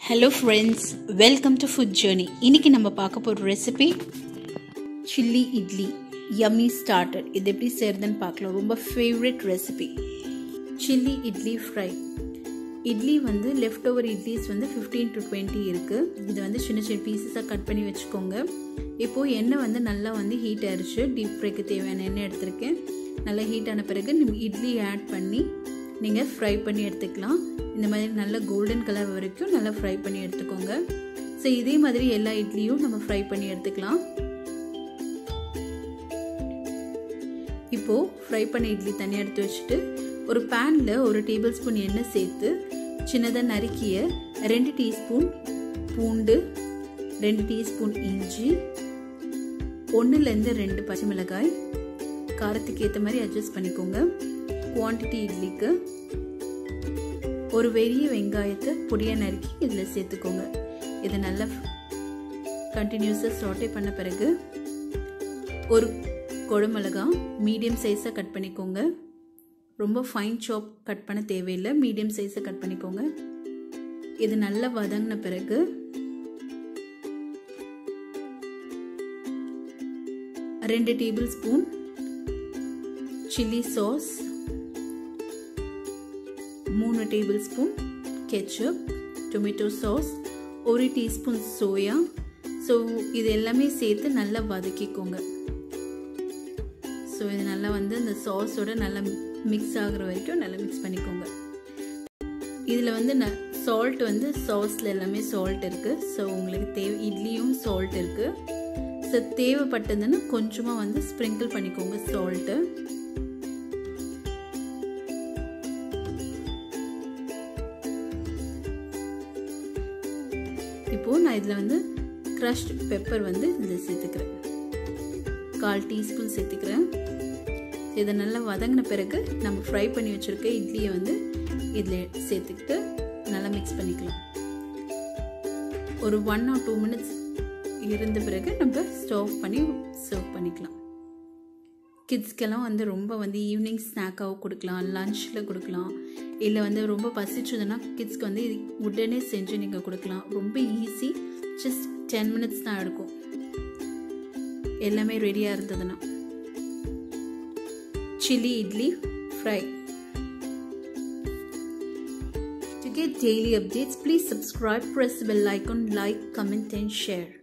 Hello friends welcome to food journey இன்னைக்கு நம்ம பார்க்க போகிற recipe chilli idli yummy starter இது எப்படி செய்கிறதுன்னு பார்க்கலாம் ரொம்ப favourite recipe chilli idli fry idli வந்து லெஃப்ட் ஓவர் இட்லிஸ் வந்து ஃபிஃப்டீன் டு டுவெண்ட்டி இருக்குது இது வந்து சின்ன சின்ன பீசஸாக கட் பண்ணி வச்சுக்கோங்க இப்போது எண்ணெய் வந்து நல்லா வந்து ஹீட் ஆயிடுச்சு டீப் ஃப்ரைக்கு தேவையான எண்ணெய் எடுத்திருக்கேன் நல்லா ஹீட் ஆன பிறகு நீங்கள் இட்லி ஆட் பண்ணி நீங்கள் ஃப்ரை பண்ணி எடுத்துக்கலாம் இந்த மாதிரி நல்லா கோல்டன் கலர் வரைக்கும் நல்லா ஃப்ரை பண்ணி எடுத்துக்கோங்க ஸோ இதே மாதிரி எல்லா இட்லியும் நம்ம ஃப்ரை பண்ணி எடுத்துக்கலாம் இப்போது ஃப்ரை பண்ண இட்லி தனியாக எடுத்து வச்சுட்டு ஒரு பேனில் ஒரு டேபிள் ஸ்பூன் எண்ணெய் சேர்த்து சின்னதாக நறுக்கிய ரெண்டு டீஸ்பூன் பூண்டு ரெண்டு டீஸ்பூன் இஞ்சி ஒன்றுலேருந்து ரெண்டு பச்சை மிளகாய் காரத்துக்கு ஏற்ற மாதிரி அட்ஜஸ்ட் பண்ணிக்கோங்க குவான்டிட்டி இட்லிக்கு ஒரு பெரிய வெங்காயத்தை பொடியாக நறுக்கி இதில் சேர்த்துக்கோங்க இதை நல்லா கண்டினியூஸாக சாட்டே பண்ண பிறகு ஒரு குடமிளகா மீடியம் சைஸாக கட் பண்ணிக்கோங்க ரொம்ப ஃபைன் சாப் கட் பண்ண தேவையில்லை மீடியம் சைஸை கட் பண்ணிக்கோங்க இது நல்லா வதங்கின பிறகு ரெண்டு டேபிள் ஸ்பூன் சில்லி சாஸ் மூணு tablespoon ketchup tomato sauce ஒரு டீஸ்பூன் சோயா ஸோ இது எல்லாமே சேர்த்து நல்லா வதக்கிக்கோங்க ஸோ இது நல்லா வந்து இந்த சாஸோட நல்லா மிக்ஸ் ஆகிற வரைக்கும் நல்லா மிக்ஸ் பண்ணிக்கோங்க இதில் வந்து ந சால்ட் வந்து சாஸில் எல்லாமே சால்ட் இருக்குது ஸோ உங்களுக்கு தேவை இட்லியும் சால்ட் இருக்குது ஸோ தேவைப்பட்டதுன்னு கொஞ்சமாக வந்து ஸ்ப்ரிங்கிள் பண்ணிக்கோங்க சால்ட்டு இப்போது நான் இதில் வந்து க்ரஷ்ட் பெப்பர் வந்து இதில் சேர்த்துக்கிறேன் கால் டீஸ்பூன் சேர்த்துக்கிறேன் இதை நல்லா வதங்கின பிறகு நம்ம ஃப்ரை பண்ணி வச்சுருக்க இட்லியை வந்து இதில் சேர்த்துக்கிட்டு நல்லா மிக்ஸ் பண்ணிக்கலாம் ஒரு ஒன் ஆர் டூ மினிட்ஸ் இருந்த பிறகு நம்ம ஸ்டவ் பண்ணி சர்வ் பண்ணிக்கலாம் கிட்ஸ்க்கெல்லாம் வந்து ரொம்ப வந்து ஈவினிங் ஸ்நாக்காக கொடுக்கலாம் லஞ்சில் கொடுக்கலாம் இல்லை வந்து ரொம்ப பசிச்சதுன்னா கிட்ஸ்க்கு வந்து உடனே செஞ்சு நீங்கள் கொடுக்கலாம் ரொம்ப ஈஸி ஜஸ்ட் டென் மினிட்ஸ் தான் எடுக்கும் எல்லாமே ரெடியாக இருந்ததுன்னா chili idli fry. To get daily updates, please subscribe, press the bell icon, like, comment and share.